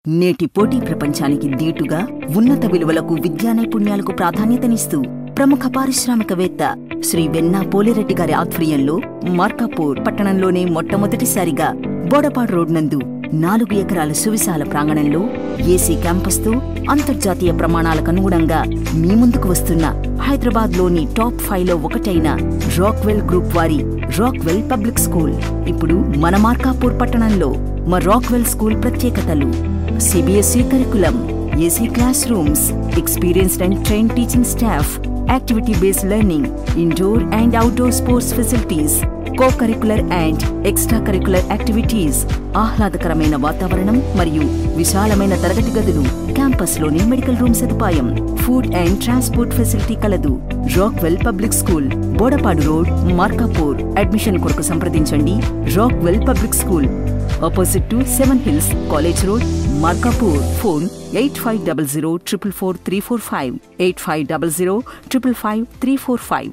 నేటి పోటీ ప్రపంచానికి దీటుగా ఉన్నత విలువలకు విద్యా నైపుణ్యాలకు ప్రాధాన్యతనిస్తూ ప్రముఖ పారిశ్రామికవేత్త శ్రీ వెన్నా పోలిరెడ్డి గారి ఆధ్వర్యంలో మార్కాపూర్ పట్టణంలోనే మొట్టమొదటిసారిగా బోడపాడు రోడ్ నందు నాలుగు ఎకరాల సువిశాల ప్రాంగణంలో ఏసీ క్యాంపస్తో అంతర్జాతీయ ప్రమాణాలకు అనుగుణంగా మీ ముందుకు వస్తున్న హైదరాబాద్లోని టాప్ ఫైవ్ లో ఒకటైన రాక్వెల్ గ్రూప్ వారి రాక్వెల్ పబ్లిక్ స్కూల్ ఇప్పుడు మన మార్కాపూర్ పట్టణంలో మా రాక్వెల్ స్కూల్ ప్రత్యేకతలు CBSE curriculum AC class rooms experienced and train teaching staff activity based learning indoor and outdoor sports facilities co curricular and extra curricular activities ఆహ్లాదకరమైన వాతావరణం మరియు విశాలమైన తరగతి గదులు క్యాంపస్ లోని మెడికల్ రూమ్ సదుపాయం ఫుడ్ అండ్ ట్రాన్స్పోర్ట్ ఫెసిలిటీ కలదు Rockwell public school Bodapadu road Markapur admission కొరకు సంప్రదించండి Rockwell public school opposite to seven hills college road Markapur phone eight five double zero triple four three four five eight five double zero triple five three four five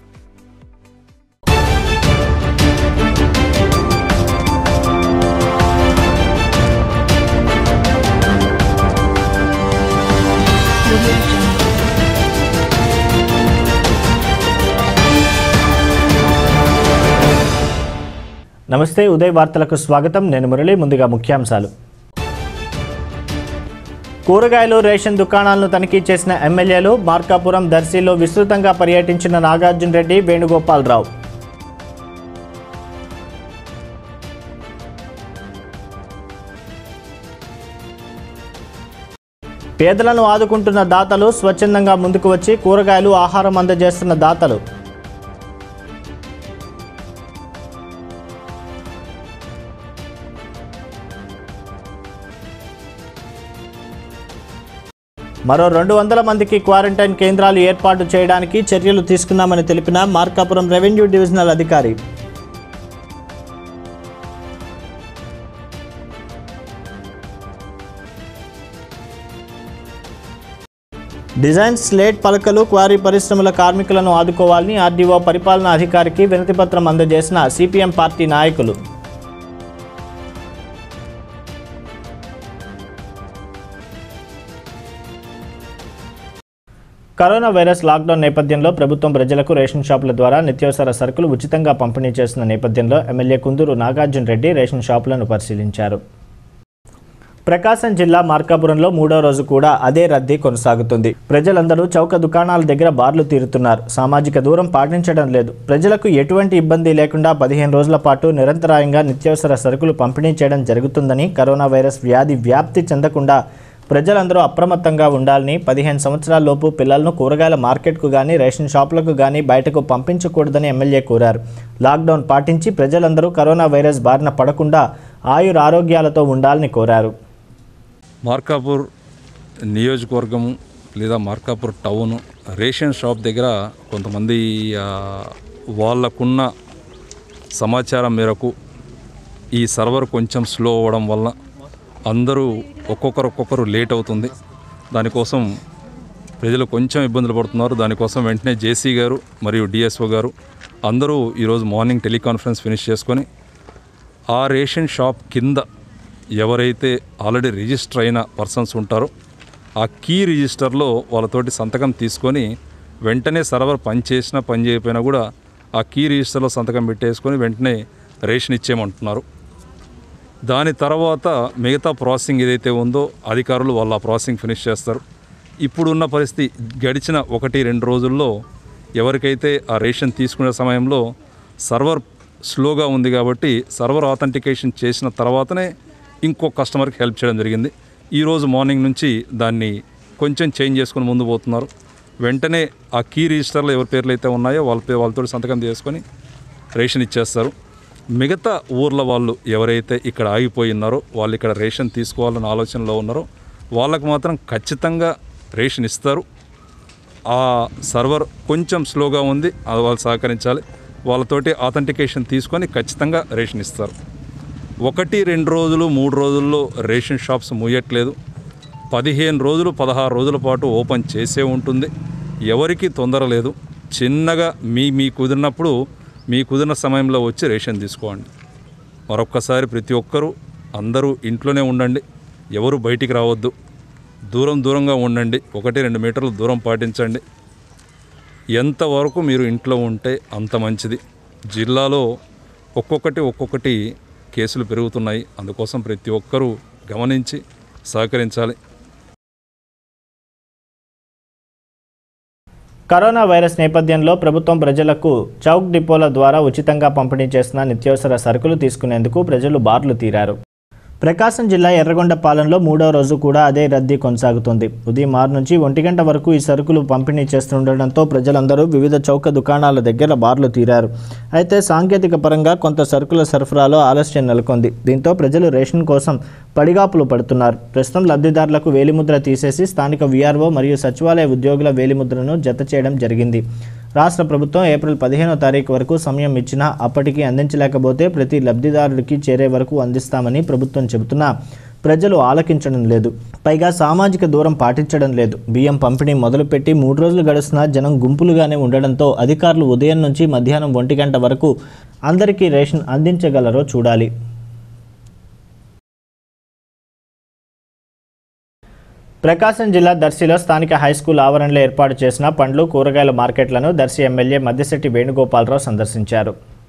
నమస్తే ఉదయ్ వార్తలకు స్వాగతం నేను మురళి ముందుగా ముఖ్యాంశాలు కూరగాయలు ration దుకాణాలను తనిఖీ చేసిన ఎమ్మెల్యేలు మార్కాపురం దర్శిలో విస్తృతంగా పర్యటించిన నాగార్జున రెడ్డి వేణుగోపాలరావు పేదలను ఆదుకుంటున్న దాతలు స్వచ్ఛందంగా ముందుకు వచ్చి కూరగాయలు ఆహారం అందజేస్తున్న దాతలు మరో రెండు వందల మందికి క్వారంటైన్ కేంద్రాలు ఏర్పాటు చేయడానికి చర్యలు తీసుకున్నామని తెలిపిన మార్కాపురం రెవెన్యూ డివిజనల్ అధికారి డిజైన్ స్లేట్ పలకలు క్వారీ పరిశ్రమల కార్మికులను ఆదుకోవాలని ఆర్డీఓ పరిపాలనా అధికారికి వినతిపత్రం అందజేసిన సిపిఎం పార్టీ నాయకులు కరోనా వైరస్ లాక్డౌన్ నేపథ్యంలో ప్రభుత్వం ప్రజలకు రేషన్ షాపుల ద్వారా నిత్యావసర సరుకులు ఉచితంగా పంపిణీ చేస్తున్న నేపథ్యంలో ఎమ్మెల్యే కుందూరు నాగార్జున రెడ్డి రేషన్ షాపులను పరిశీలించారు ప్రకాశం జిల్లా మార్కాపురంలో మూడో రోజు కూడా అదే రద్దీ కొనసాగుతుంది ప్రజలందరూ చౌక దుకాణాల దగ్గర బార్లు తీరుతున్నారు సామాజిక దూరం పాటించడం లేదు ప్రజలకు ఎటువంటి ఇబ్బంది లేకుండా పదిహేను రోజుల పాటు నిరంతరాయంగా నిత్యావసర సరుకులు పంపిణీ చేయడం జరుగుతుందని కరోనా వైరస్ వ్యాధి వ్యాప్తి చెందకుండా ప్రజలందరూ అప్రమత్తంగా ఉండాలని పదిహేను సంవత్సరాల లోపు పిల్లలను కూరగాయల మార్కెట్కు కానీ రేషన్ షాపులకు కానీ బయటకు పంపించకూడదని ఎమ్మెల్యే కోరారు లాక్డౌన్ పాటించి ప్రజలందరూ కరోనా వైరస్ బారిన పడకుండా ఆయుర ఆరోగ్యాలతో ఉండాలని కోరారు మార్కాపూర్ నియోజకవర్గము లేదా మార్కాపూర్ టౌన్ రేషన్ షాప్ దగ్గర కొంతమంది ఆ, వాళ్ళకున్న సమాచారం మేరకు ఈ సర్వర్ కొంచెం స్లో అవ్వడం వల్ల అందరూ ఒక్కొక్కరు ఒక్కొక్కరు లేట్ అవుతుంది దానికోసం ప్రజలు కొంచెం ఇబ్బందులు పడుతున్నారు దానికోసం వెంటనే జేసీ గారు మరియు డిఎస్ఓ గారు అందరూ ఈరోజు మార్నింగ్ టెలికాన్ఫరెన్స్ ఫినిష్ చేసుకొని ఆ రేషన్ షాప్ కింద ఎవరైతే ఆల్రెడీ రిజిస్టర్ అయిన పర్సన్స్ ఉంటారో ఆ కీ రిజిస్టర్లో వాళ్ళతోటి సంతకం తీసుకొని వెంటనే సర్వర్ పని చేసినా పని చేయకపోయినా కూడా ఆ కీ రిజిస్టర్లో సంతకం పెట్టేసుకొని వెంటనే రేషన్ ఇచ్చేయమంటున్నారు దాని తర్వాత మిగతా ప్రాసెసింగ్ ఏదైతే ఉందో అధికారులు వాళ్ళు ఆ ప్రాసెసింగ్ ఫినిష్ చేస్తారు ఇప్పుడున్న పరిస్థితి గడిచిన ఒకటి రెండు రోజుల్లో ఎవరికైతే ఆ రేషన్ తీసుకునే సమయంలో సర్వర్ స్లోగా ఉంది కాబట్టి సర్వర్ ఆథెంటికేషన్ చేసిన తర్వాతనే ఇంకో కస్టమర్కి హెల్ప్ చేయడం జరిగింది ఈరోజు మార్నింగ్ నుంచి దాన్ని కొంచెం చేంజ్ చేసుకొని ముందు పోతున్నారు వెంటనే ఆ కీ రిజిస్టర్లో ఎవరి పేర్లు అయితే ఉన్నాయో వాళ్ళ పే వాళ్ళతో సంతకం చేసుకొని రేషన్ ఇచ్చేస్తారు మిగతా ఊర్ల వాళ్ళు ఎవరైతే ఇక్కడ ఆగిపోయి ఉన్నారో వాళ్ళు ఇక్కడ రేషన్ తీసుకోవాలన్న ఆలోచనలో ఉన్నారో వాళ్ళకు మాత్రం ఖచ్చితంగా రేషన్ ఇస్తారు ఆ సర్వర్ కొంచెం స్లోగా ఉంది అది వాళ్ళు సహకరించాలి వాళ్ళతోటి ఆథెంటికేషన్ తీసుకొని ఖచ్చితంగా రేషన్ ఇస్తారు ఒకటి రెండు రోజులు మూడు రోజుల్లో రేషన్ షాప్స్ ముయ్యట్లేదు పదిహేను రోజులు పదహారు రోజుల పాటు ఓపెన్ చేసే ఉంటుంది ఎవరికి తొందర లేదు చిన్నగా మీ మీ కుదిరినప్పుడు మీ కుదిరిన సమయంలో వచ్చి రేషన్ తీసుకోండి మరొక్కసారి ప్రతి ఒక్కరూ అందరూ ఇంట్లోనే ఉండండి ఎవరు బయటికి రావద్దు దూరం దూరంగా ఉండండి ఒకటి రెండు మీటర్ల దూరం పాటించండి ఎంతవరకు మీరు ఇంట్లో ఉంటే అంత మంచిది జిల్లాలో ఒక్కొక్కటి ఒక్కొక్కటి కేసులు పెరుగుతున్నాయి అందుకోసం ప్రతి ఒక్కరూ గమనించి సహకరించాలి కరోనా వైరస్ నేపథ్యంలో ప్రభుత్వం ప్రజలకు చౌక్ డిపోల ద్వారా ఉచితంగా పంపిణీ చేస్తున్న నిత్యావసర సరుకులు తీసుకునేందుకు ప్రజలు బార్లు తీరారు ప్రకాశం జిల్లా ఎర్రగొండపాలెంలో మూడో రోజు కూడా అదే రద్దీ కొనసాగుతుంది ఉదయం ఆరు నుంచి ఒంటి గంట వరకు ఈ సరుకులు పంపిణీ చేస్తుండటంతో ప్రజలందరూ వివిధ చౌక దుకాణాల దగ్గర బార్లు తీరారు అయితే సాంకేతిక పరంగా కొంత సరుకుల సరఫరాలో ఆలస్యం నెలకొంది దీంతో ప్రజలు రేషన్ కోసం పడిగాపులు పడుతున్నారు ప్రస్తుతం లబ్ధిదారులకు వేలిముద్ర తీసేసి స్థానిక వీఆర్ఓ మరియు సచివాలయ ఉద్యోగుల వేలిముద్రను జత చేయడం జరిగింది రాష్ట్ర ప్రభుత్వం ఏప్రిల్ పదిహేనో తారీఖు వరకు సమయం ఇచ్చినా అప్పటికి అందించలేకపోతే ప్రతి లబ్ధిదారుడికి చేరే వరకు అందిస్తామని ప్రభుత్వం చెబుతున్నా ప్రజలు ఆలకించడం లేదు పైగా సామాజిక దూరం పాటించడం లేదు బియ్యం పంపిణీ మొదలుపెట్టి మూడు రోజులు గడుస్తున్నా జనం గుంపులుగానే ఉండడంతో అధికారులు ఉదయం నుంచి మధ్యాహ్నం ఒంటి గంట వరకు అందరికీ రేషన్ అందించగలరో చూడాలి ప్రకాశం జిల్లా దర్శిలో స్థానిక హైస్కూల్ ఆవరణలో ఏర్పాటు చేసిన పండ్లు కూరగాయల మార్కెట్లను దర్శి ఎమ్మెల్యే మద్దిశెట్టి వేణుగోపాలరావు సందర్శించారు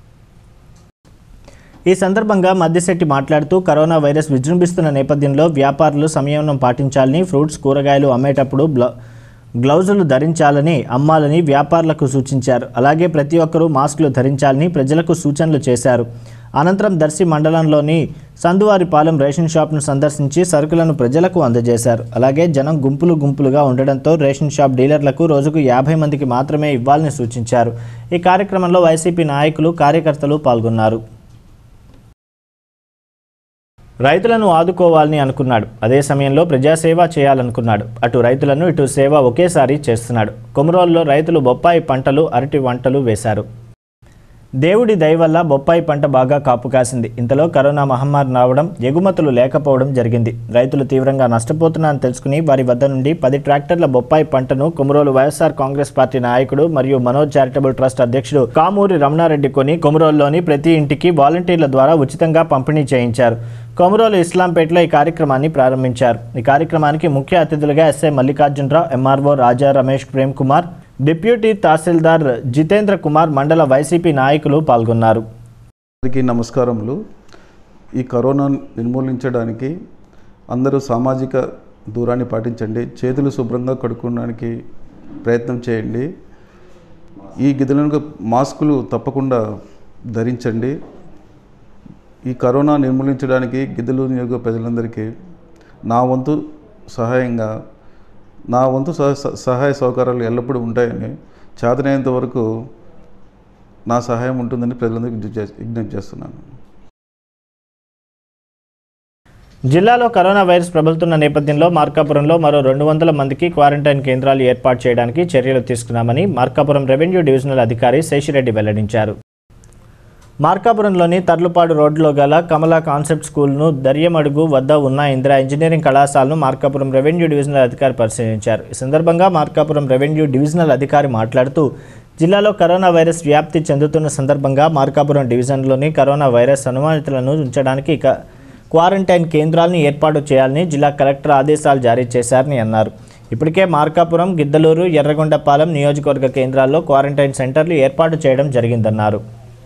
ఈ సందర్భంగా మద్దిశెట్టి మాట్లాడుతూ కరోనా వైరస్ విజృంభిస్తున్న నేపథ్యంలో వ్యాపారులు సంయమనం పాటించాలని ఫ్రూట్స్ కూరగాయలు అమ్మేటప్పుడు బ్ల గ్లౌజులు ధరించాలని అమ్మాలని వ్యాపారులకు సూచించారు అలాగే ప్రతి ఒక్కరూ మాస్కులు ధరించాలని ప్రజలకు సూచనలు చేశారు అనంతరం దర్శి మండలంలోని సందువారిపాలెం రేషన్ షాప్ను సందర్శించి సరుకులను ప్రజలకు అందజేశారు అలాగే జనం గుంపులు గుంపులుగా ఉండడంతో రేషన్ షాప్ డీలర్లకు రోజుకు యాభై మందికి మాత్రమే ఇవ్వాలని సూచించారు ఈ కార్యక్రమంలో వైసీపీ నాయకులు కార్యకర్తలు పాల్గొన్నారు రైతులను ఆదుకోవాలని అనుకున్నాడు అదే సమయంలో ప్రజాసేవ చేయాలనుకున్నాడు అటు రైతులను ఇటు సేవ ఒకేసారి చేస్తున్నాడు కొమరోల్లో రైతులు బొప్పాయి పంటలు అరటి వంటలు వేశారు దేవుడి దయ వల్ల బొప్పాయి పంట బాగా కాపు కాసింది ఇంతలో కరోనా మహమ్మారి రావడం ఎగుమతులు లేకపోవడం జరిగింది రైతులు తీవ్రంగా నష్టపోతున్నారని తెలుసుకుని వారి వద్ద నుండి పది ట్రాక్టర్ల బొప్పాయి పంటను కొమరోలు వైఎస్ఆర్ కాంగ్రెస్ పార్టీ నాయకుడు మరియు మనోజ్ చారిటబుల్ ట్రస్ట్ అధ్యక్షుడు కామూరి రమణారెడ్డి కొని కొమరోలులోని ప్రతి ఇంటికి వాలంటీర్ల ద్వారా ఉచితంగా పంపిణీ చేయించారు కొమరోలు ఇస్లాంపేటలో ఈ కార్యక్రమాన్ని ప్రారంభించారు ఈ కార్యక్రమానికి ముఖ్య అతిథులుగా SI Mallikarjunarao MRO Raja Ramesh Prem Kumar deputy tahsildar Jitendra Kumar మండల వైసీపీ నాయకులు పాల్గొన్నారు అందరికీ నమస్కారములు ఈ కరోనా నిర్మూలించడానికి అందరూ సామాజిక దూరాన్ని పాటించండి చేతులు శుభ్రంగా కడుక్కోవడానికి ప్రయత్నం చేయండి ఈ గిదులకు మాస్కులు తప్పకుండా ధరించండి ఈ కరోనా నిర్మూలించడానికి గిద్దలు నియోజక ప్రజలందరికీ నా వంతు సహాయంగా నా వంతు సహ- సహాయ సహకారాలు ఎల్లప్పుడూ ఉంటాయని చేతనైనంత వరకు నా సహాయం ఉంటుందని ప్రజలందరికీ విజ్ఞప్తి చేస్- విజ్ఞప్తి చేస్తున్నాను జిల్లాలో కరోనా వైరస్ ప్రబలుతున్న నేపథ్యంలో మార్కాపురంలో మరో రెండు వందల మందికి క్వారంటైన్ కేంద్రాలు ఏర్పాటు చేయడానికి చర్యలు తీసుకున్నామని మార్కాపురం రెవెన్యూ డివిజనల్ అధికారి శేషిరెడ్డి వెల్లడించారు మార్కాపురంలోని తర్లుపాడు రోడ్లో గల కమలా కాన్సెప్ట్ స్కూల్ను దర్యమడుగు వద్ద ఉన్న ఇందిరా ఇంజనీరింగ్ కళాశాలను మార్కాపురం రెవెన్యూ డివిజనల్ అధికారి పరిశీలించారు ఈ సందర్భంగా మార్కాపురం రెవెన్యూ డివిజనల్ అధికారి మాట్లాడుతూ జిల్లాలో కరోనా వైరస్ వ్యాప్తి చెందుతున్న సందర్భంగా మార్కాపురం డివిజన్లోని కరోనా వైరస్ అనుమానితులను ఉంచడానికి ఇక క్వారంటైన్ కేంద్రాలను ఏర్పాటు చేయాలని జిల్లా కలెక్టర్ ఆదేశాలు జారీ చేశారని అన్నారు ఇప్పటికే మార్కాపురం గిద్దలూరు ఎర్రగొండపాలెం నియోజకవర్గ కేంద్రాల్లో క్వారంటైన్ సెంటర్లు ఏర్పాటు చేయడం జరిగిందన్నారు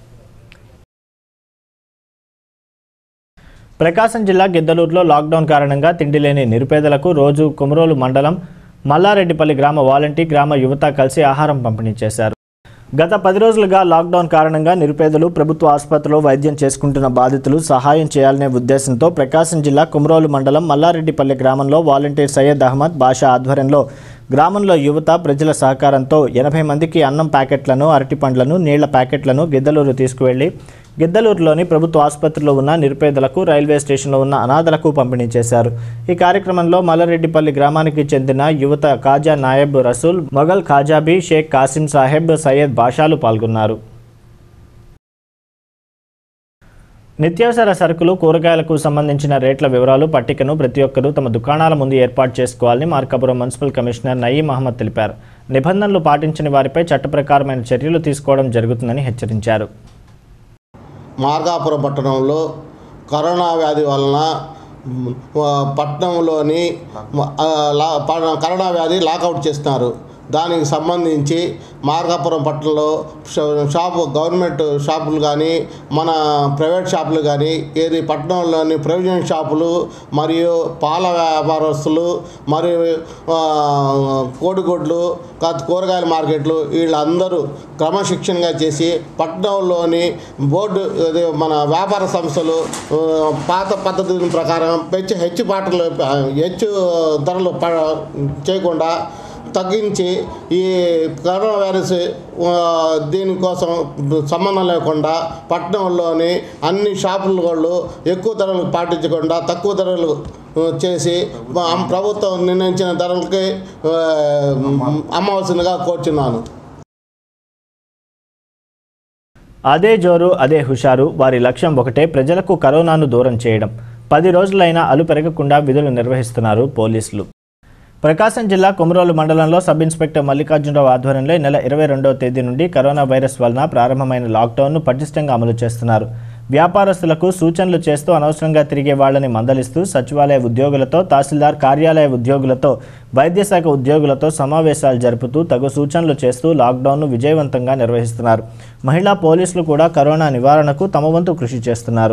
ప్రకాశం జిల్లా గిద్దలూరులో లాక్డౌన్ కారణంగా తిండి లేని నిరుపేదలకు రోజు కుమరోలు మండలం మల్లారెడ్డిపల్లి గ్రామ వాలంటీ గ్రామ యువత కలిసి ఆహారం పంపిణీ చేశారు గత పది రోజులుగా లాక్డౌన్ కారణంగా నిరుపేదలు ప్రభుత్వ ఆసుపత్రిలో వైద్యం చేసుకుంటున్న బాధితులు సహాయం చేయాలనే ఉద్దేశంతో ప్రకాశం జిల్లా కుమరోలు మండలం మల్లారెడ్డిపల్లి గ్రామంలో వాలంటీర్ సయ్యద్ అహ్మద్ బాషా ఆధ్వర్యంలో గ్రామంలో యువత ప్రజల సహకారంతో ఎనభై మందికి అన్నం ప్యాకెట్లను అరటి పండ్లను నీళ్ల ప్యాకెట్లను గిద్దలూరు తీసుకువెళ్లి గిద్దలూరులోని ప్రభుత్వ ఆసుపత్రిలో ఉన్న నిరుపేదలకు రైల్వే స్టేషన్లో ఉన్న అనాథలకు పంపిణీ చేశారు ఈ కార్యక్రమంలో మల్లారెడ్డిపల్లి గ్రామానికి చెందిన యువత ఖాజా నాయబ్ రసూల్ మొఘల్ ఖాజాబీ షేక్ కాసిం సాహెబ్ సయ్యద్ బాషాలు పాల్గొన్నారు నిత్యావసర సరుకులు కూరగాయలకు సంబంధించిన రేట్ల వివరాలు పట్టికను ప్రతి ఒక్కరూ తమ దుకాణాల ముందు ఏర్పాటు చేసుకోవాలని మార్కాపురం మున్సిపల్ కమిషనర్ నయీం అహ్మద్ తెలిపారు నిబంధనలు పాటించని వారిపై చట్టప్రకారమైన చర్యలు తీసుకోవడం జరుగుతుందని హెచ్చరించారు మార్గాపురం పట్టణంలో కరోనా వ్యాధి వలన మ్, ఆ, పట్నంలోని ఆ, లా ప- కరోనా వ్యాధి లాకౌట్ చేస్తున్నారు దానికి సంబంధించి మార్కాపురం పట్టణంలో షా- షాపు గవర్నమెంట్ షాపులు కానీ మన ప్రైవేట్ షాపులు కానీ ఏది పట్టణంలోని ప్రొవిజన్ షాపులు మరియు పాల వ్యాపారస్తులు మరియు ఆ, కోడిగుడ్లు కాదు కూరగాయల మార్కెట్లు వీళ్ళందరూ క్రమశిక్షణగా చేసి పట్టణంలోని బోర్డు అదే మన వ్యాపార సంస్థలు ఆ, పాత పద్ధతి ప్రకారం హెచ్చు హెచ్చు పాటలు హెచ్చు ధరలు ప చేయకుండా తగ్గించి ఈ కరోనా వైరస్ ఆ, దీనికోసం సంబంధం లేకుండా పట్టణంలోని అన్ని షాపుల వాళ్ళు ఎక్కువ ధరలు పాటించకుండా తక్కువ ధరలు ఆ, చేసి మా ప్రభుత్వం నిర్ణయించిన ధరలకి ఆ, అమ్మవలసిందిగా కోరుచున్నాను అదే జోరు అదే హుషారు వారి లక్ష్యం ఒకటే ప్రజలకు కరోనాను దూరం చేయడం పది రోజులైనా అలు పెరగకుండా విధులు నిర్వహిస్తున్నారు పోలీసులు ప్రకాశం జిల్లా కొమరోలు మండలంలో సబ్ ఇన్స్పెక్టర్ మల్లికార్జునరావు ఆధ్వర్యంలో ఈ నెల ఇరవై రెండవ తేదీ నుండి కరోనా వైరస్ వలన ప్రారంభమైన లాక్డౌన్ను పటిష్టంగా అమలు చేస్తున్నారు వ్యాపారస్తులకు సూచనలు చేస్తూ అనవసరంగా తిరిగే వాళ్ళని మందలిస్తూ సచివాలయ ఉద్యోగులతో తహసీల్దార్ కార్యాలయ ఉద్యోగులతో వైద్యశాఖ ఉద్యోగులతో సమావేశాలు జరుపుతూ తగు సూచనలు చేస్తూ లాక్డౌన్ను విజయవంతంగా నిర్వహిస్తున్నారు మహిళా పోలీసులు కూడా కరోనా నివారణకు తమ వంతు కృషి చేస్తున్నారు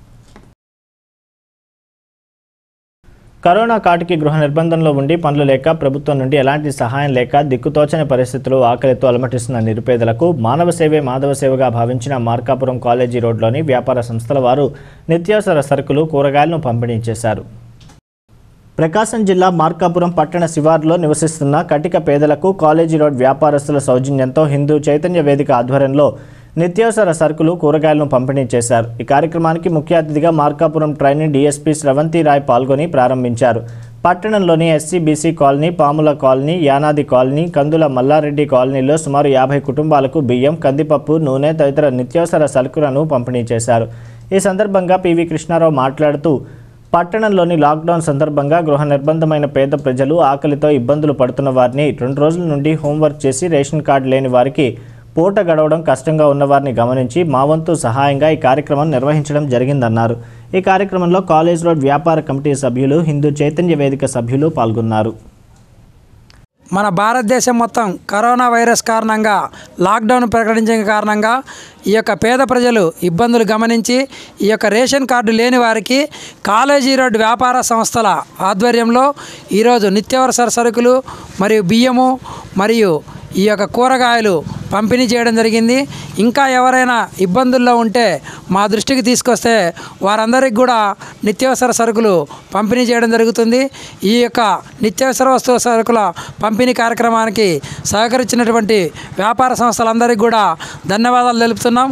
కరోనా కాటికి గృహ నిర్బంధంలో ఉండి పనులు లేక ప్రభుత్వం నుండి ఎలాంటి సహాయం లేక దిక్కుతోచని పరిస్థితులు ఆకలితో అలమటిస్తున్న నిరుపేదలకు మానవ సేవే మాధవ సేవగా భావించిన మార్కాపురం కాలేజీ రోడ్లోని వ్యాపార సంస్థల వారు నిత్యావసర సరుకులు కూరగాయలను పంపిణీ చేశారు ప్రకాశం జిల్లా మార్కాపురం పట్టణ శివారులో నివసిస్తున్న కటిక పేదలకు కాలేజీ రోడ్ వ్యాపారస్తుల సౌజన్యంతో హిందూ చైతన్య వేదిక ఆధ్వర్యంలో నిత్యావసర సరుకులు కూరగాయలను పంపిణీ చేశారు ఈ కార్యక్రమానికి ముఖ్య అతిథిగా మార్కాపురం ట్రైనీ డీఎస్పీ స్రవంతి రాయ్ పాల్గొని ప్రారంభించారు పట్టణంలోని SC BC colony Pamula colony Yanadi colony Kandula Mallareddy కాలనీలో సుమారు యాభై కుటుంబాలకు బియ్యం కందిపప్పు నూనె తదితర నిత్యావసర సరుకులను పంపిణీ చేశారు ఈ సందర్భంగా పివి కృష్ణారావు మాట్లాడుతూ పట్టణంలోని లాక్డౌన్ సందర్భంగా గృహ నిర్బంధమైన పేద ప్రజలు ఆకలితో ఇబ్బందులు పడుతున్న వారిని రెండు రోజుల నుండి హోంవర్క్ చేసి రేషన్ కార్డు లేని వారికి పూట గడవడం కష్టంగా ఉన్నవారిని గమనించి మా వంతు సహాయంగా ఈ కార్యక్రమం నిర్వహించడం జరిగిందన్నారు ఈ కార్యక్రమంలో కాలేజ్ రోడ్ వ్యాపార కమిటీ సభ్యులు హిందూ చైతన్య వేదిక సభ్యులు పాల్గొన్నారు మన భారతదేశం మొత్తం కరోనా వైరస్ కారణంగా లాక్డౌన్ ప్రకటించిన కారణంగా ఈ యొక్క పేద ప్రజలు ఇబ్బందులు గమనించి ఈ యొక్క రేషన్ కార్డు లేని వారికి కాలేజీ రోడ్ వ్యాపార సంస్థల ఆధ్వర్యంలో ఈరోజు నిత్యావసర సరుకులు మరియు బియ్యము మరియు ఈ యొక్క కూరగాయలు పంపిణీ చేయడం జరిగింది ఇంకా ఎవరైనా ఇబ్బందుల్లో ఉంటే మా దృష్టికి తీసుకొస్తే వారందరికి కూడా నిత్యావసర సరుకులు పంపిణీ చేయడం జరుగుతుంది ఈ యొక్క నిత్యావసర వస్తువు సరుకుల పంపిణీ కార్యక్రమానికి సహకరించినటువంటి వ్యాపార సంస్థలందరికీ కూడా ధన్యవాదాలు తెలుపుతున్నాం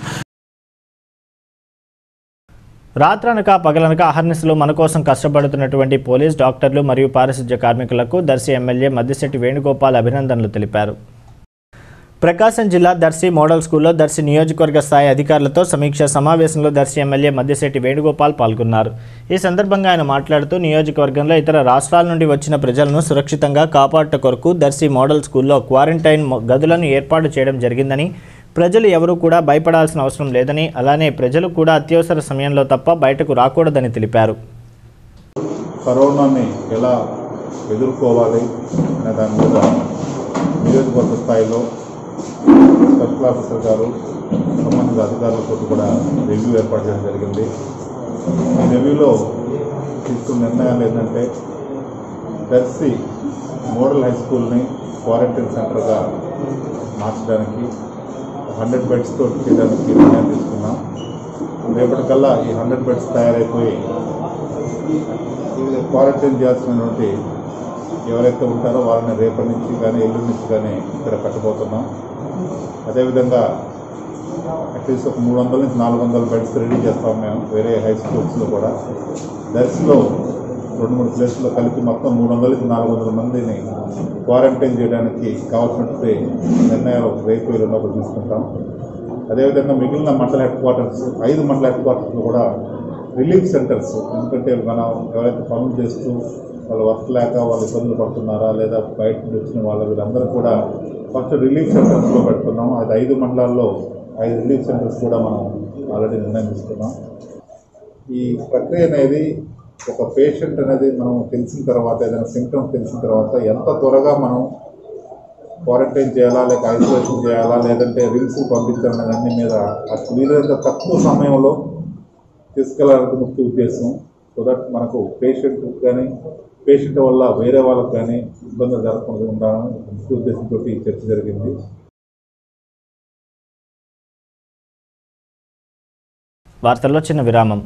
రాత్రనక పగలనక అహర్నిశలు మన కోసం కష్టపడుతున్నటువంటి పోలీస్ డాక్టర్లు మరియు పారిశుధ్య కార్మికులకు దర్శి ఎమ్మెల్యే మద్దిశెట్టి వేణుగోపాల్ అభినందనలు తెలిపారు ప్రకాశం జిల్లా దర్శి మోడల్ స్కూల్లో దర్శి నియోజకవర్గ స్థాయి అధికారులతో సమీక్ష సమావేశంలో దర్శి ఎమ్మెల్యే మద్దిశెట్టి వేణుగోపాల్ పాల్గొన్నారు ఈ సందర్భంగా ఆయన మాట్లాడుతూ నియోజకవర్గంలో ఇతర రాష్ట్రాల నుండి వచ్చిన ప్రజలను సురక్షితంగా కాపాడట కొరకు దర్శి మోడల్ స్కూల్లో క్వారంటైన్ మొ- గదులను ఏర్పాటు చేయడం జరిగిందని ప్రజలు ఎవరూ కూడా భయపడాల్సిన అవసరం లేదని అలానే ప్రజలు కూడా అత్యవసర సమయంలో తప్ప బయటకు రాకూడదని తెలిపారు కరోనాని ఎలా ఎదుర్కోవాలి అనే దాని మీద నియోజకవర్గ స్థాయిలో స్పెషల్ ఆఫీసర్ గారు సంబంధిత అధికారులతో కూడా రివ్యూ ఏర్పాటు చేయడం జరిగింది ఈ రివ్యూలో తీసుకున్న నిర్ణయాలు ఏంటంటే దర్శి మోడల్ హై స్కూల్ని క్వారంటైన్ సెంటర్గా మార్చడానికి హండ్రెడ్ బెడ్స్తో చేయడానికి నిర్ణయం తీసుకున్నాం రేపటికల్లా ఈ హండ్రెడ్ బెడ్స్ తయారైపోయి ఇది క్వారంటైన్ చేయాల్సినటువంటి ఎవరైతే ఉంటారో వాళ్ళని రేపటి నుంచి కానీ ఎల్లుండి నుంచి కానీ ఇక్కడ పెట్టబోతున్నాం అదేవిధంగా అట్లీస్ట్ ఒక మూడు వందల నుంచి నాలుగు వందల బెడ్స్ రెడీ చేస్తాం మేము వేరే హై స్కూల్స్లో కూడా దర్శిలో రెండు మూడు ప్లేస్లో కలిపి మొత్తం మూడు వందల నుంచి నాలుగు వందల మందిని క్వారంటైన్ చేయడానికి కావాల్సినటువంటి నిర్ణయాలు రేపు ఎల్లుండి తీసుకుంటాం అదేవిధంగా మిగిలిన మండల హెడ్ క్వార్టర్స్ ఐదు మండల హెడ్ క్వార్టర్స్లో కూడా రిలీఫ్ సెంటర్స్ ఎందుకంటే మనం ఎవరైతే పనులు చేస్తూ వాళ్ళు వర్క్ లేక వాళ్ళు ఇబ్బందులు పడుతున్నారా లేదా బయట నుండి వచ్చిన వాళ్ళ వీళ్ళందరూ కూడా ఫస్ట్ రిలీఫ్ సెంటర్స్లో పెడుతున్నాం అది ఐదు మండలాల్లో ఐదు రిలీఫ్ సెంటర్స్ కూడా మనం ఆల్రెడీ నిర్ణయం తీసుకున్నాం ఈ ప్రక్రియ అనేది ఒక పేషెంట్ అనేది మనం తెలిసిన తర్వాత ఏదైనా సిమ్టమ్స్ తెలిసిన తర్వాత ఎంత త్వరగా మనం క్వారంటైన్ చేయాలా లేక ఐసోలేషన్ చేయాలా లేదంటే రిమ్స్ పంపించాలనే దాని మీద అసలు వీలైనంత తక్కువ సమయంలో తీసుకెళ్ళాలని ముఖ్య ఉద్దేశం సో దట్ మనకు పేషెంట్ కానీ పేషెంట్ వల్ల వేరే వాళ్ళకి కానీ ఇబ్బందులు జరగకుండా ఉండాలని ముఖ్య ఉద్దేశంతో ఈ చర్చ జరిగింది వార్తల్లో చిన్న విరామం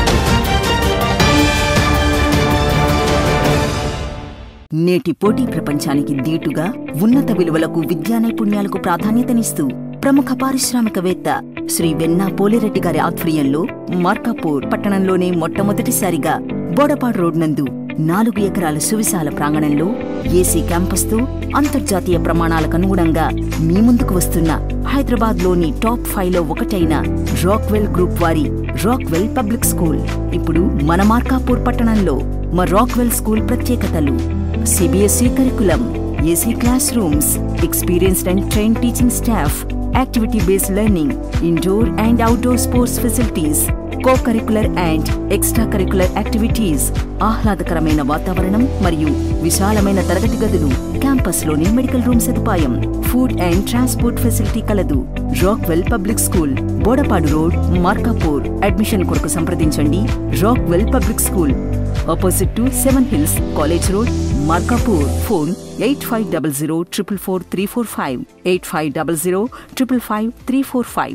నేటి పోటీ ప్రపంచానికి దీటుగా ఉన్నత విలువలకు విద్యా నైపుణ్యాలకు ప్రాధాన్యతనిస్తూ ప్రముఖ పారిశ్రామికవేత్త శ్రీ వెన్నా పోలిరెడ్డి గారి ఆధ్వర్యంలో మార్కాపూర్ పట్టణంలోనే మొట్టమొదటిసారిగా బోడపాడు రోడ్ నందు నాలుగు ఎకరాల సువిశాల ప్రాంగణంలో ఏసీ క్యాంపస్తో అంతర్జాతీయ ప్రమాణాలకు అనుగుణంగా మీ ముందుకు వస్తున్న హైదరాబాద్లోని టాప్ ఫైవ్ లో ఒకటైన రాక్వెల్ గ్రూప్ వారి రాక్వెల్ పబ్లిక్ స్కూల్ ఇప్పుడు మన మార్కాపూర్ పట్టణంలో మా రాక్వెల్ స్కూల్ ప్రత్యేకతలు CBSE curriculum AC class rooms experienced and train teaching staff activity based learning indoor and outdoor sports facilities co curricular and extra curricular activities ఆహ్లాదకరమైన వాతావరణం మరియు విశాలమైన తరగతి గదులు క్యాంపస్ లోని మెడికల్ రూమ్ సదుపాయం ఫుడ్ అండ్ ట్రాన్స్పోర్ట్ ఫెసిలిటీ కలదు Rockwell public school Bodapadu road Markapur admission కొరకు సంప్రదించండి Rockwell public school opposite to seven hills college road Markapur phone eight five double zero triple four three four five eight five double zero triple five three four five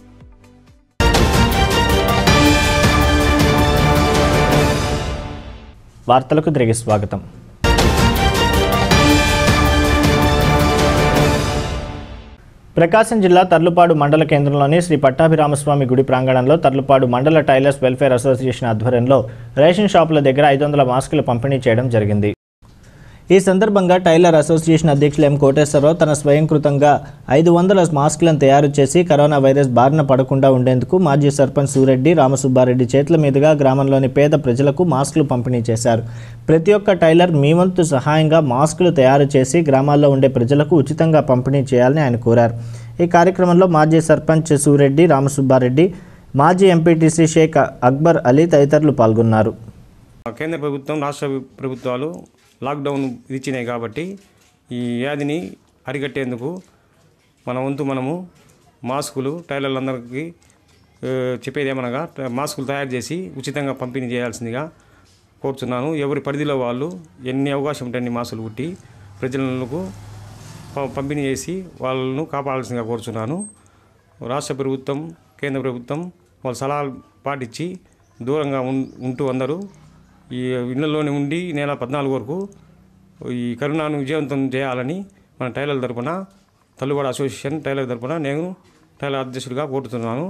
వార్తలకు తిరిగి స్వాగతం ప్రకాశం జిల్లా తర్లుపాడు మండల కేంద్రంలోని శ్రీ పట్టాభిరామస్వామి గుడి ప్రాంగణంలో తర్లుపాడు మండల టైలర్స్ వెల్ఫేర్ అసోసియేషన్ ఆధ్వర్యంలో రేషన్ షాపుల దగ్గర ఐదు వందల మాస్కులు పంపిణీ చేయడం జరిగింది ఈ సందర్భంగా టైలర్ అసోసియేషన్ అధ్యక్షులు ఎం కోటేశ్వరరావు తన స్వయంకృతంగా ఐదు వందల మాస్కులను తయారు చేసి కరోనా వైరస్ బారిన పడకుండా ఉండేందుకు మాజీ సర్పంచ్ సూరెడ్డి రామసుబ్బారెడ్డి చేతుల మీదుగా గ్రామంలోని పేద ప్రజలకు మాస్కులు పంపిణీ చేశారు ప్రతి ఒక్క టైలర్ మీ వంతు సహాయంగా మాస్కులు తయారు చేసి గ్రామాల్లో ఉండే ప్రజలకు ఉచితంగా పంపిణీ చేయాలని ఆయన కోరారు ఈ కార్యక్రమంలో మాజీ సర్పంచ్ సూరెడ్డి రామసుబ్బారెడ్డి మాజీ ఎంపీటీసీ షేక్ అక్బర్ అలీ తదితరులు పాల్గొన్నారు కేంద్ర ప్రభుత్వం రాష్ట్ర ప్రభుత్వాలు లాక్డౌన్ విధించినాయి కాబట్టి ఈ వ్యాధిని అరికట్టేందుకు మన వంతు మనము మాస్కులు టైలర్లందరికీ ఆ, చెప్పేది ఏమనగా ట- మాస్కులు తయారు చేసి ఉచితంగా పంపిణీ చేయాల్సిందిగా కోరుతున్నాను ఎవరి పరిధిలో వాళ్ళు ఎన్ని అవకాశం ఉంటే అన్ని మాస్కులు కుట్టి ప్రజలకు ప- పంపిణీ చేసి వాళ్ళను కాపాడాల్సిందిగా కోరుచున్నాను రాష్ట్ర ప్రభుత్వం కేంద్ర ప్రభుత్వం వాళ్ళ సలహాలు పాటించి దూరంగా ఉం ఉంటూ అందరూ ఈ ఇళ్లలోనే ఉండి ఈ నెల పద్నాలుగు వరకు ఈ కరోనాను విజయవంతం చేయాలని మన టైలర్ తరపున తల్లుగడ అసోసియేషన్ టైలర్ తరపున నేను టైలర్ అధ్యక్షుడిగా కోరుతున్నాను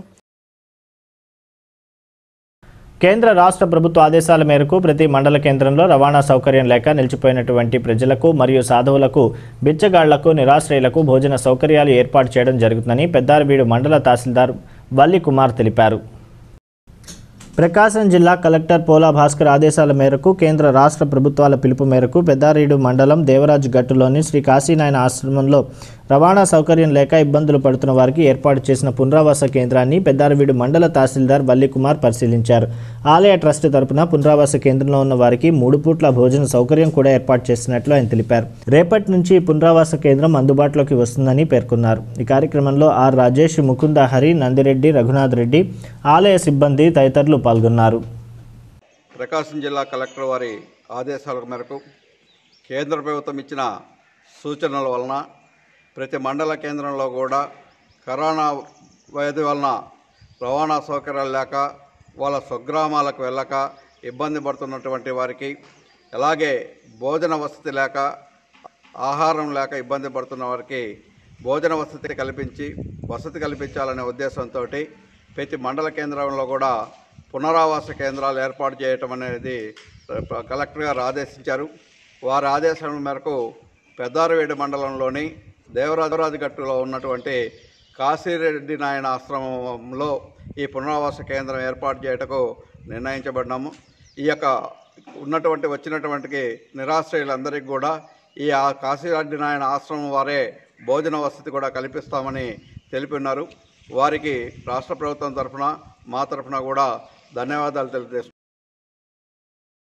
కేంద్ర రాష్ట్ర ప్రభుత్వ ఆదేశాల మేరకు ప్రతి మండల కేంద్రంలో రవాణా సౌకర్యం లేక నిలిచిపోయినటువంటి ప్రజలకు మరియు సాధువులకు బిచ్చగాళ్లకు నిరాశ్రయులకు భోజన సౌకర్యాలు ఏర్పాటు చేయడం జరుగుతుందని పెద్దారవీడు మండల తహసీల్దార్ వల్లి కుమార్ తెలిపారు ప్రకాశం జిల్లా కలెక్టర్ పోలా భాస్కర్ ఆదేశాల మేరకు కేంద్ర రాష్ట్ర ప్రభుత్వాల పిలుపు మేరకు పెద్దారీడు మండలం దేవరాజు గట్టులోని శ్రీ కాశీనాయన ఆశ్రమంలో రవాణా సౌకర్యం లేక ఇబ్బందులు పడుతున్న వారికి ఏర్పాటు చేసిన పునరావాస కేంద్రాన్ని పెద్దారవీడు మండల తహసీల్దార్ వల్లికుమార్ పరిశీలించారు ఆలయ ట్రస్ట్ తరపున పునరావాస కేంద్రంలో ఉన్న వారికి మూడు పూట్ల భోజన సౌకర్యం కూడా ఏర్పాటు చేసినట్లు ఆయన తెలిపారు రేపటి నుంచి ఈ పునరావాస కేంద్రం అందుబాటులోకి వస్తుందని పేర్కొన్నారు ఈ కార్యక్రమంలో ఆర్ రాజేష్ ముకుంద హరి నందిరెడ్డి రఘునాథ్ రెడ్డి ఆలయ సిబ్బంది తదితరులు పాల్గొన్నారు ప్రకాశం జిల్లా కలెక్టర్ వారి ఆదేశాల మేరకు కేంద్ర ప్రభుత్వం ఇచ్చిన సూచనల వలన ప్రతి మండల కేంద్రంలో కూడా కరోనా వ్యాధి వలన రవాణా సౌకర్యాలు లేక వాళ్ళ స్వగ్రామాలకు వెళ్ళక ఇబ్బంది పడుతున్నటువంటి వారికి అలాగే భోజన వసతి లేక ఆహారం లేక ఇబ్బంది పడుతున్న వారికి భోజన వసతి కల్పించి వసతి కల్పించాలనే ఉద్దేశంతో ప్రతి మండల కేంద్రంలో కూడా పునరావాస కేంద్రాలు ఏర్పాటు చేయటం అనేది ప్ర- కలెక్టర్ గారు ఆదేశించారు వారి ఆదేశాల మేరకు పెద్దారవేడి మండలంలోని దేవరాజరాజు గట్టులో ఉన్నటువంటి కాశీరెడ్డి నాయన ఆశ్రమంలో ఈ పునరావాస కేంద్రం ఏర్పాటు చేయటకు నిర్ణయించబడినాము ఈ యొక్క ఉన్నటువంటి వచ్చినటువంటి నిరాశ్రయులందరికీ కూడా ఈ ఆ కాశీరెడ్డి నాయన ఆశ్రమం వారే భోజన వసతి కూడా కల్పిస్తామని తెలిపి ఉన్నారు వారికి రాష్ట్ర ప్రభుత్వం తరఫున మా తరఫున కూడా ధన్యవాదాలు తెలియజేస్తున్నాం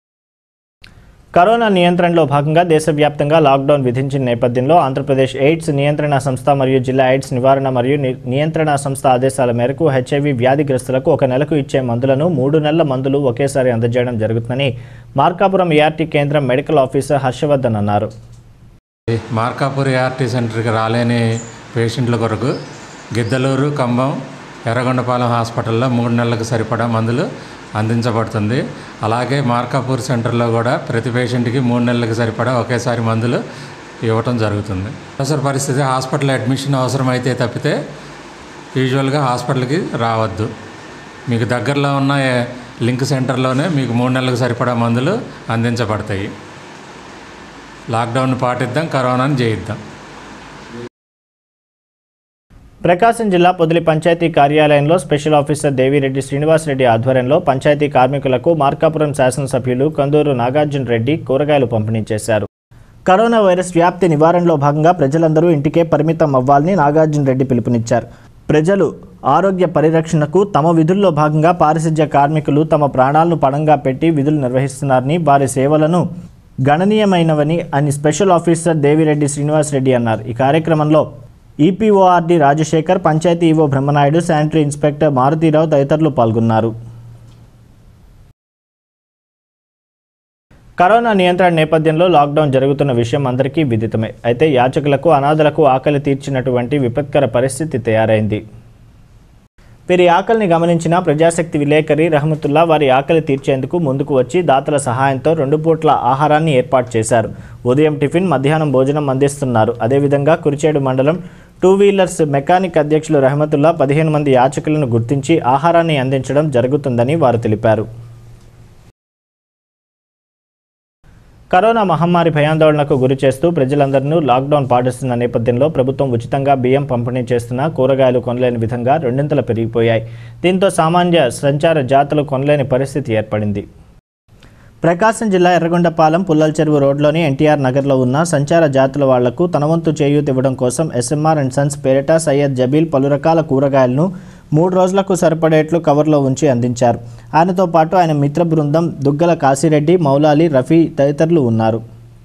కరోనా నియంత్రణలో భాగంగా దేశవ్యాప్తంగా లాక్డౌన్ విధించిన నేపథ్యంలో ఆంధ్రప్రదేశ్ ఎయిడ్స్ నియంత్రణ సంస్థ మరియు జిల్లా ఎయిడ్స్ నివారణ మరియు ని- నియంత్రణ సంస్థ ఆదేశాల మేరకు హెచ్ఐవి వ్యాధిగ్రస్తులకు ఒక నెలకు ఇచ్చే మందులను మూడు నెలల మందులు ఒకేసారి అందజేయడం జరుగుతుందని మార్కాపురం ఏఆర్టీ కేంద్రం మెడికల్ ఆఫీసర్ హర్షవర్ధన్ అన్నారు మార్కాపూర్ ఏఆర్టీ సెంటర్కి రాలేని పేషెంట్ల కొరకు గిద్దలూరు కంబం ఎర్రగొండపాలెం హాస్పిటల్లో మూడు నెలలకు సరిపడా మందులు అందించబడుతుంది అలాగే మార్కాపూర్ సెంటర్లో కూడా ప్రతి పేషెంట్కి మూడు నెలలకు సరిపడా ఒకేసారి మందులు ఇవ్వటం జరుగుతుంది అవసర పరిస్థితి హాస్పిటల్ అడ్మిషన్ అవసరమైతే తప్పితే యూజువల్గా హాస్పిటల్కి రావద్దు మీకు దగ్గరలో ఉన్న ఏ- లింక్ సెంటర్లోనే మీకు మూడు నెలలకు సరిపడా మందులు అందించబడతాయి లాక్డౌన్ పాటిద్దాం కరోనాను జయిద్దాం ప్రకాశం జిల్లా పొదిలి పంచాయతీ కార్యాలయంలో స్పెషల్ ఆఫీసర్ దేవిరెడ్డి శ్రీనివాసరెడ్డి ఆధ్వర్యంలో పంచాయతీ కార్మికులకు మార్కాపురం శాసనసభ్యులు కందూరు నాగార్జున రెడ్డి కూరగాయలు పంపిణీ చేశారు కరోనా వైరస్ వ్యాప్తి నివారణలో భాగంగా ప్రజలందరూ ఇంటికే పరిమితం అవ్వాలని నాగార్జున రెడ్డి పిలుపునిచ్చారు ప్రజలు ఆరోగ్య పరిరక్షణకు తమ విధుల్లో భాగంగా పారిశుధ్య కార్మికులు తమ ప్రాణాలను పణంగా పెట్టి విధులు నిర్వహిస్తున్నారని వారి సేవలను గణనీయమైనవని అని స్పెషల్ ఆఫీసర్ దేవిరెడ్డి శ్రీనివాసరెడ్డి అన్నారు ఈ కార్యక్రమంలో EPORD Rajasekhar panchayat EO Brahmanayudu sanitary inspector Marutirao తదితరులు పాల్గొన్నారు కరోనా నియంత్రణ నేపథ్యంలో లాక్డౌన్ జరుగుతున్న విషయం అందరికీ విదితమే అయితే యాచకులకు అనాథలకు ఆకలి తీర్చినటువంటి విపత్కర పరిస్థితి తయారైంది వీరి ఆకలిని గమనించిన ప్రజాశక్తి విలేకరి రహమతుల్లా వారి ఆకలి తీర్చేందుకు ముందుకు వచ్చి దాతల సహాయంతో రెండు పూట్ల ఆహారాన్ని ఏర్పాటు చేశారు ఉదయం టిఫిన్ మధ్యాహ్నం భోజనం అందిస్తున్నారు అదేవిధంగా కురిచేడు మండలం టూ వీలర్స్ మెకానిక్ అధ్యక్షులు రహమతుల్లా పదిహేను మంది యాచకులను గుర్తించి ఆహారాన్ని అందించడం జరుగుతుందని వారు తెలిపారు కరోనా మహమ్మారి భయాందోళనకు గురి చేస్తూ ప్రజలందరినూ లాక్డౌన్ పాటిస్తున్న నేపథ్యంలో ప్రభుత్వం ఉచితంగా బియ్యం పంపిణీ చేస్తున్న కూరగాయలు కొనలేని విధంగా రెండింతలు పెరిగిపోయాయి దీంతో సామాన్య సంచార జాతులు కొనలేని పరిస్థితి ఏర్పడింది ప్రకాశం జిల్లా ఎర్రగొండపాలెం పుల్లల చెరువు రోడ్లోని ఎన్టీఆర్ నగర్లో ఉన్న సంచార జాతుల వాళ్లకు తన వంతు చేయూత ఇవ్వడం కోసం ఎస్ఎంఆర్ అండ్ సన్స్ పేరిట సయ్యద్ జబీల్ పలు రకాల కూరగాయలను మూడు రోజులకు సరిపడేట్లు కవర్లో ఉంచి అందించారు ఆయనతో పాటు ఆయన మిత్ర బృందం దుగ్గల కాశీరెడ్డి మౌలాలి రఫీ తదితరులు ఉన్నారు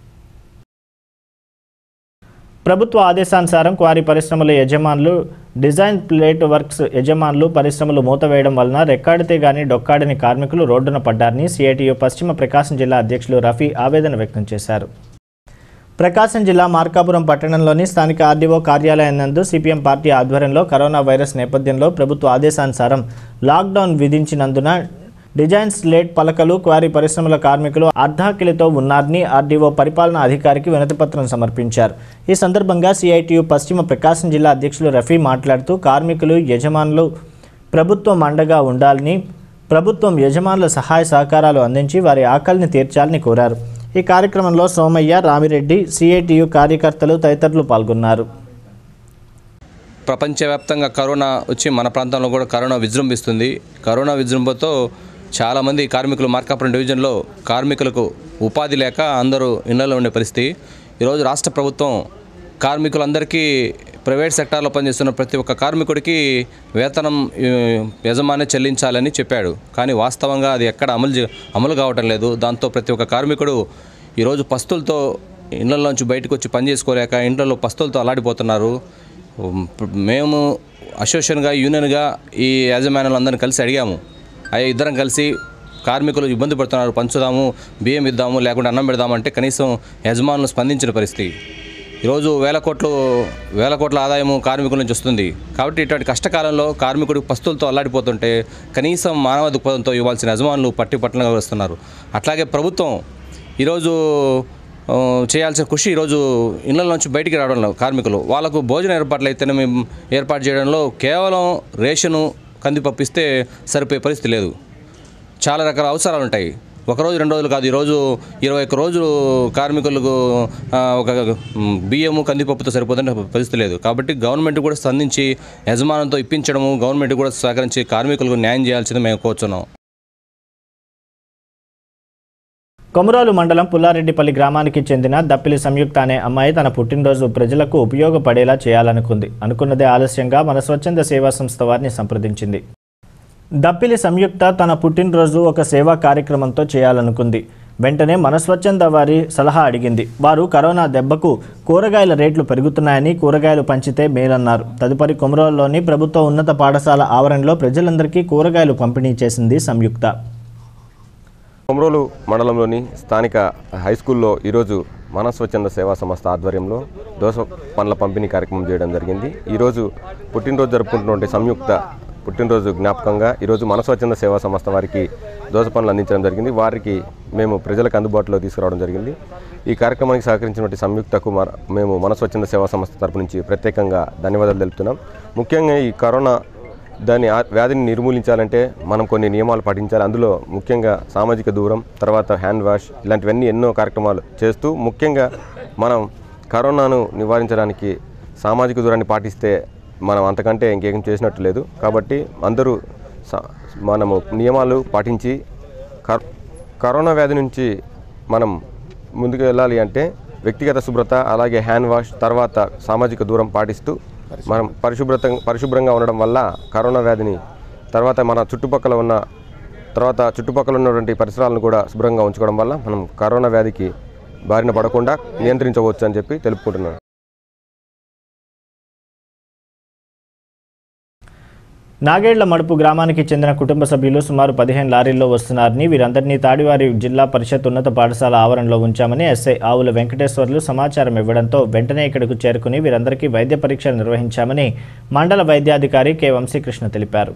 ప్రభుత్వ ఆదేశానుసారం క్వారీ పరిశ్రమల యజమానులు డిజైన్ ప్లేట్ వర్క్స్ యజమానులు పరిశ్రమలు మూతవేయడం వలన రెక్కాడితే గాని డొక్కాడని కార్మికులు రోడ్డున పడ్డారని సిఐటియు పశ్చిమ ప్రకాశం జిల్లా అధ్యక్షులు రఫీ ఆవేదన వ్యక్తం చేశారు ప్రకాశం జిల్లా మార్కాపురం పట్టణంలోని స్థానిక ఆర్డీఓ కార్యాలయం నందు సిపిఎం పార్టీ ఆధ్వర్యంలో కరోనా వైరస్ నేపథ్యంలో ప్రభుత్వ ఆదేశానుసారం లాక్డౌన్ విధించినందున డిజైన్ స్లేట్ పలకలు క్వారీ పరిశ్రమల కార్మికులు అర్ధాకిలితో ఉన్నారని ఆర్డీఓ పరిపాలనా అధికారికి వినతిపత్రం సమర్పించారు ఈ సందర్భంగా సిఐటియు పశ్చిమ ప్రకాశం జిల్లా అధ్యక్షులు రఫీ మాట్లాడుతూ కార్మికులు యజమానులు ప్రభుత్వం అండగా ఉండాలని ప్రభుత్వం యజమానుల సహాయ సహకారాలు అందించి వారి ఆకలిని తీర్చాలని కోరారు ఈ కార్యక్రమంలో సోమయ్య రామిరెడ్డి సిఐటియు కార్యకర్తలు తదితరులు పాల్గొన్నారు ప్రపంచవ్యాప్తంగా కరోనా వచ్చి మన ప్రాంతంలో కూడా కరోనా విజృంభిస్తుంది కరోనా విజృంభంతో చాలామంది కార్మికులు మార్కాపురం డివిజన్లో కార్మికులకు ఉపాధి లేక అందరూ ఇళ్లలో ఉండే పరిస్థితి ఈరోజు రాష్ట్ర ప్రభుత్వం కార్మికులందరికీ ప్రైవేట్ సెక్టార్లో పనిచేస్తున్న ప్రతి ఒక్క కార్మికుడికి వేతనం ఈ, యజమాని చెల్లించాలని చెప్పాడు కానీ వాస్తవంగా అది ఎక్కడ అమలు చే- అమలు కావటం లేదు దాంతో ప్రతి ఒక్క కార్మికుడు ఈరోజు పస్తులతో ఇళ్లలోంచి బయటకు వచ్చి పని చేసుకోలేక ఇంట్లో పస్తులతో అల్లాడిపోతున్నారు ఉమ్, మేము అసోసియేషన్గా యూనియన్గా ఈ యాజమాన్యాలందరినీ కలిసి అడిగాము అయ్యా ఇద్దరం కలిసి కార్మికులు ఇబ్బంది పడుతున్నారు పంచుదాము బియ్యం ఇద్దాము లేకుంటే అన్నం పెడదామంటే కనీసం యజమానులు స్పందించిన పరిస్థితి ఈరోజు వేల కోట్లు వేల కోట్ల ఆదాయము కార్మికుల నుంచి వస్తుంది కాబట్టి ఇటువంటి కష్టకాలంలో కార్మికుడు పస్తులతో అల్లాడిపోతుంటే కనీసం మానవ దృక్పథంతో ఇవ్వాల్సిన యజమానులు పట్టి పట్టణంగా వస్తున్నారు అట్లాగే ప్రభుత్వం ఈరోజు ఆ, చేయాల్సిన కృషి ఈరోజు ఇళ్ళ నుంచి బయటికి రావడంలో కార్మికులు వాళ్ళకు భోజన ఏర్పాట్లు అయితేనే మేము ఏర్పాటు చేయడంలో కేవలం రేషను కందిపప్పు ఇస్తే సరిపోయే పరిస్థితి లేదు చాలా రకాల అవసరాలు ఉంటాయి ఒక రోజు రెండు రోజులు కాదు ఈరోజు ఇరవై ఒక్క రోజులు కార్మికులకు ఆ, ఒక మ్, బియ్యము కందిపప్పుతో సరిపోతుంటే పరిస్థితి లేదు కాబట్టి గవర్నమెంట్ కూడా స్పందించి యజమానంతో ఇప్పించడము గవర్నమెంట్ కూడా సహకరించి కార్మికులకు న్యాయం చేయాల్సింది మేము కోరుచున్నాం కొమరోలు మండలం పుల్లారెడ్డిపల్లి గ్రామానికి చెందిన దప్పిలి సంయుక్త అనే అమ్మాయి తన పుట్టినరోజు ప్రజలకు ఉపయోగపడేలా చేయాలనుకుంది అనుకున్నదే ఆలస్యంగా మన స్వచ్ఛంద సేవా సంస్థ వారిని సంప్రదించింది దప్పిలి సంయుక్త తన పుట్టినరోజు ఒక సేవా కార్యక్రమంతో చేయాలనుకుంది వెంటనే మన స్వచ్ఛంద వారి సలహా అడిగింది వారు కరోనా దెబ్బకు కూరగాయల రేట్లు పెరుగుతున్నాయని కూరగాయలు పంచితే మేలన్నారు తదుపరి కొమరోల్లోని ప్రభుత్వ ఉన్నత పాఠశాల ఆవరణలో ప్రజలందరికీ కూరగాయలు పంపిణీ చేసింది సంయుక్త కొమరోలు మండలంలోని స్థానిక హై స్కూల్లో ఈరోజు మన స్వచ్ఛంద సేవా సంస్థ ఆధ్వర్యంలో దోస పండ్ల పంపిణీ కార్యక్రమం చేయడం జరిగింది ఈరోజు పుట్టినరోజు జరుపుకుంటున్నటువంటి సంయుక్త పుట్టినరోజు జ్ఞాపకంగా ఈరోజు మన స్వచ్ఛంద సేవా సంస్థ వారికి దోస పండ్లు అందించడం జరిగింది వారికి మేము ప్రజలకు అందుబాటులో తీసుకురావడం జరిగింది ఈ కార్యక్రమానికి సహకరించినటువంటి సంయుక్తకు మన- మేము మన స్వచ్ఛంద సేవా సంస్థ తరపు నుంచి ప్రత్యేకంగా ధన్యవాదాలు తెలుపుతున్నాం ముఖ్యంగా ఈ కరోనా దాని ఆ- వ్యాధిని నిర్మూలించాలంటే మనం కొన్ని నియమాలు పాటించాలి అందులో ముఖ్యంగా సామాజిక దూరం తర్వాత హ్యాండ్ వాష్ ఇలాంటివన్నీ ఎన్నో కార్యక్రమాలు చేస్తూ ముఖ్యంగా మనం కరోనాను నివారించడానికి సామాజిక దూరాన్ని పాటిస్తే మనం అంతకంటే ఇంకేం చేసినట్టు లేదు కాబట్టి అందరూ స- మనము నియమాలు పాటించి కర్ కరోనా వ్యాధి నుంచి మనం ముందుకు వెళ్ళాలి అంటే వ్యక్తిగత శుభ్రత అలాగే హ్యాండ్ వాష్ తర్వాత సామాజిక దూరం పాటిస్తూ మనం పరిశుభ్రత పరిశుభ్రంగా ఉండడం వల్ల కరోనా వ్యాధిని తర్వాత మన చుట్టుపక్కల ఉన్న తర్వాత చుట్టుపక్కల ఉన్నటువంటి పరిసరాలను కూడా శుభ్రంగా ఉంచుకోవడం వల్ల మనం కరోనా వ్యాధికి బారిన పడకుండా నియంత్రించవచ్చు అని చెప్పి తెలుపుకుంటున్నాను నాగేళ్ల మడుపు గ్రామానికి చెందిన కుటుంబ సభ్యులు సుమారు పదిహేను లారీల్లో వస్తున్నారని వీరందరినీ తాడివారి జిల్లా పరిషత్ ఉన్నత పాఠశాల ఆవరణలో ఉంచామని ఎస్ఐ ఆవుల వెంకటేశ్వర్లు సమాచారం ఇవ్వడంతో వెంటనే ఇక్కడకు చేరుకుని వీరందరికీ వైద్య పరీక్షలు నిర్వహించామని మండల వైద్యాధికారి కె వంశీకృష్ణ తెలిపారు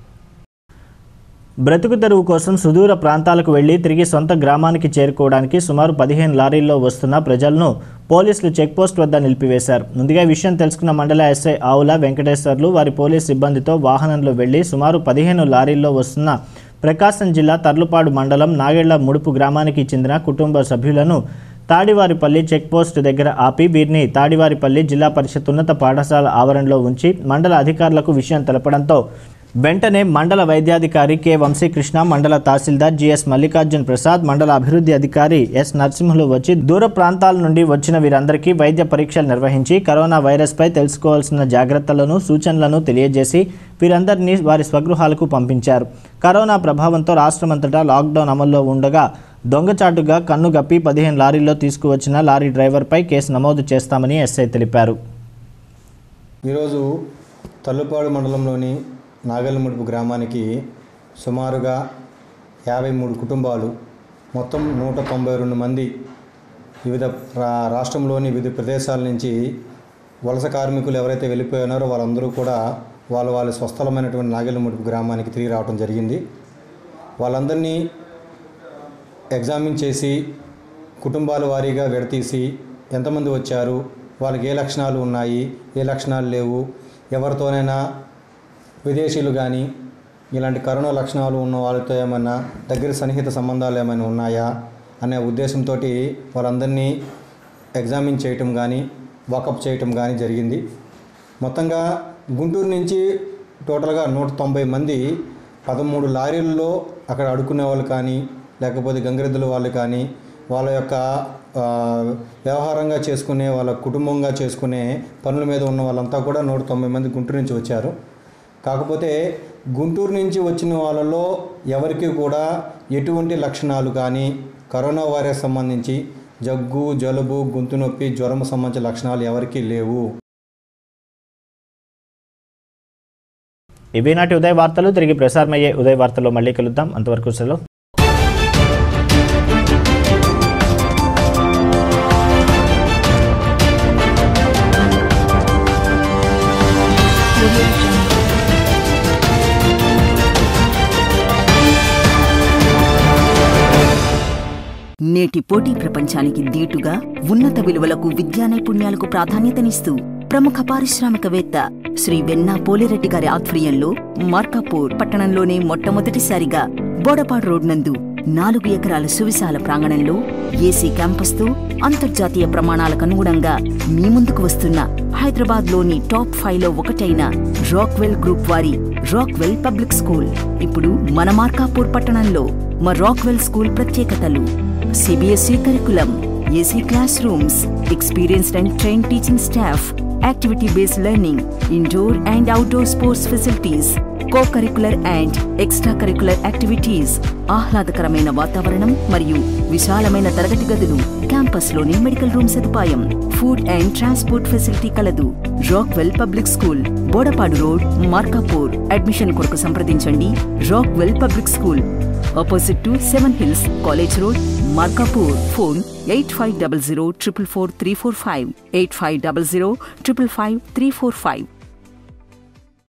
బ్రతుకు తెరువు కోసం సుదూర ప్రాంతాలకు వెళ్లి తిరిగి సొంత గ్రామానికి చేరుకోవడానికి సుమారు పదిహేను లారీల్లో వస్తున్న ప్రజలను పోలీసులు చెక్పోస్ట్ వద్ద నిలిపివేశారు ముందుగా ఈ విషయం తెలుసుకున్న మండల ఎస్ఐ ఆవుల వెంకటేశ్వర్లు వారి పోలీస్ సిబ్బందితో వాహనంలో వెళ్లి సుమారు పదిహేను లారీల్లో వస్తున్న ప్రకాశం జిల్లా తర్లుపాడు మండలం నాగేళ్ల ముడుపు గ్రామానికి చెందిన కుటుంబ సభ్యులను తాడివారిపల్లి చెక్పోస్ట్ దగ్గర ఆపి వీరిని తాడివారిపల్లి జిల్లా పరిషత్ ఉన్నత పాఠశాల ఆవరణలో ఉంచి మండల అధికారులకు విషయం తెలపడంతో వెంటనే మండల వైద్యాధికారి కె వంశీకృష్ణ మండల తహసీల్దార్ జిఎస్ మల్లికార్జున్ ప్రసాద్ మండల అభివృద్ధి అధికారి ఎస్ నరసింహులు వచ్చి దూర ప్రాంతాల నుండి వచ్చిన వీరందరికీ వైద్య పరీక్షలు నిర్వహించి కరోనా వైరస్పై తెలుసుకోవాల్సిన జాగ్రత్తలను సూచనలను తెలియజేసి వీరందరినీ వారి స్వగృహాలకు పంపించారు కరోనా ప్రభావంతో రాష్ట్రమంతటా లాక్డౌన్ అమల్లో ఉండగా దొంగచాటుగా కన్ను గప్పి పదిహేను లారీల్లో తీసుకువచ్చిన లారీ డ్రైవర్పై కేసు నమోదు చేస్తామని ఎస్ఐ తెలిపారు ఈరోజు తల్లుపాడు మండలంలోని నాగల్ముడుపు గ్రామానికి సుమారుగా యాభై మూడు కుటుంబాలు మొత్తం నూట తొంభై రెండు మంది వివిధ రా- రాష్ట్రంలోని వివిధ ప్రదేశాల నుంచి వలస కార్మికులు ఎవరైతే వెళ్ళిపోయినారో వాళ్ళందరూ కూడా వాళ్ళ వాళ్ళ స్వస్థలమైనటువంటి నాగల్ముడుపు గ్రామానికి తిరిగి రావడం జరిగింది వాళ్ళందరినీ ఎగ్జామిన్ చేసి కుటుంబాల వారీగా విడతీసి ఎంతమంది వచ్చారు వాళ్ళకి ఏ లక్షణాలు ఉన్నాయి ఏ లక్షణాలు లేవు ఎవరితోనైనా విదేశీయులు కానీ ఇలాంటి కరోనా లక్షణాలు ఉన్న వాళ్ళతో ఏమైనా దగ్గర సన్నిహిత సంబంధాలు ఏమైనా ఉన్నాయా అనే ఉద్దేశంతో వాళ్ళందరినీ ఎగ్జామిన్ చేయటం కానీ వాకప్ చేయటం కానీ జరిగింది మొత్తంగా గుంటూరు నుంచి టోటల్గా నూట తొంభై మంది పదమూడు లారీల్లో అక్కడ అడుక్కునే వాళ్ళు కానీ లేకపోతే గంగిరెద్దుల వాళ్ళు కానీ వాళ్ళ యొక్క ఆ, వ్యవహారంగా చేసుకునే వాళ్ళ కుటుంబంగా చేసుకునే పనుల మీద ఉన్న వాళ్ళంతా కూడా నూట తొంభై మంది గుంటూరు నుంచి వచ్చారు కాకపోతే గుంటూరు నుంచి వచ్చిన వాళ్ళలో ఎవరికి కూడా ఎటువంటి లక్షణాలు కానీ కరోనా వైరస్ సంబంధించి జగ్గు జలుబు గొంతు నొప్పి జ్వరం సంబంధించిన లక్షణాలు ఎవరికీ లేవు ఇవి నాటి ఉదయ వార్తలు తిరిగి ప్రసారమయ్యే ఉదయ వార్తల్లో మళ్ళీ కలుద్దాం అంతవరకు సెలవు నేటి పోటీ ప్రపంచానికి దీటుగా ఉన్నత విలువలకు విద్యా నైపుణ్యాలకు ప్రాధాన్యతనిస్తూ ప్రముఖ పారిశ్రామికవేత్త శ్రీ వెన్నా పోలిరెడ్డి గారి ఆధ్వర్యంలో మార్కాపూర్ పట్టణంలోనే మొట్టమొదటిసారిగా బోడపాడు రోడ్ నందు నాలుగు ఎకరాల సువిశాల ప్రాంగణంలో ఏసీ క్యాంపస్తో అంతర్జాతీయ ప్రమాణాలకు అనుగుణంగా మీ ముందుకు వస్తున్న హైదరాబాద్ లోని టాప్ ఫైవ్ లో ఒకటైన రాక్వెల్ గ్రూప్ వారి రాక్వెల్ పబ్లిక్ స్కూల్ ఇప్పుడు మన మార్కాపూర్ పట్టణంలో మా రాక్వెల్ స్కూల్ ప్రత్యేకతలు CBSE curriculum AC class rooms experienced and train teaching staff activity based learning indoor and outdoor sports facilities co curricular and extra curricular activities ఆహ్లాదకరమైన వాతావరణం మరియు విశాలమైన తరగతి గదులు క్యాంపస్ లోని మెడికల్ రూమ్ సదుపాయం ఫుడ్ అండ్ ట్రాన్స్పోర్ట్ ఫెసిలిటీ కలదు Rockwell public school Bodapadu road Markapur admission కొరకు సంప్రదించండి Rockwell public school opposite to seven hills college road Markapur phone eight five double zero triple four three four five eight five double zero triple five three four five